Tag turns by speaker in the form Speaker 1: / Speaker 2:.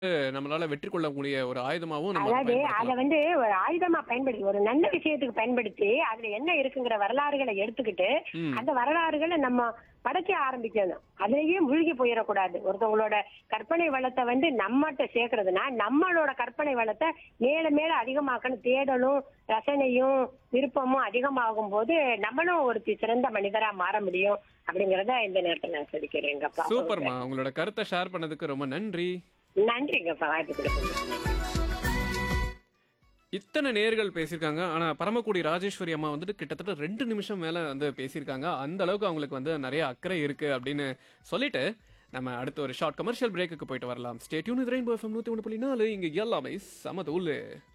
Speaker 1: நம்மளால வெற்றி கொள்ளக்கூடிய ஒரு ஆயுதமாவும் நம்ம
Speaker 2: அதாவது அதை
Speaker 1: பயன்படுத்தலாம்.
Speaker 2: வந்து ஒரு ஆயுதமா பயன்படுத்தி ஒரு நல்ல விஷயத்துக்கு பயன்படுத்தி அதுல என்ன இருக்குங்கிற வரலாறுகளை எடுத்துக்கிட்டு
Speaker 1: ம்.
Speaker 2: அந்த வரலாறுகளை நம்ம படைக்க ஆரம்பிக்கணும் அதுலயே மூழ்கி போயிடக்கூடாது ஒருத்தவங்களோட கற்பனை வளத்தை வந்து நம்மகிட்ட சேர்க்கறதுனா நம்மளோட கற்பனை வளத்தை மேல மேல அதிகமாக்கணும் தேடலும் ரசனையும் விருப்பமும் அதிகமாகும் போது நம்மளும் ஒரு சிறந்த மனிதரா மாற முடியும் அப்படிங்கறத இந்த நேரத்துல நான் சொல்லிக்கிறேங்கப்பா
Speaker 1: சூப்பர்மா உங்களோட கருத்தை ஷேர் பண்ணதுக்கு ரொம்ப நன்றி
Speaker 2: நன்றிங்கப்பா வாய்ப்பு கொடுக்குறீங்க
Speaker 1: இத்தனை நேர்கள் பேசியிருக்காங்க ஆனா பரமக்குடி ராஜேஸ்வரி அம்மா வந்துட்டு கிட்டத்தட்ட ரெண்டு நிமிஷம் மேல வந்து பேசியிருக்காங்க அந்த அளவுக்கு அவங்களுக்கு வந்து நிறைய அக்கறை இருக்கு அப்படின்னு சொல்லிட்டு நம்ம அடுத்த ஒரு ஷார்ட் கமர்ஷியல் பிரேக்குக்கு போயிட்டு வரலாம் ஸ்டேட்யூன் இது ரெயின்போ எஃப்எம் நூத்தி ஒன்று புள்ளி நாலு இங்க எல்லாமே சமதூள்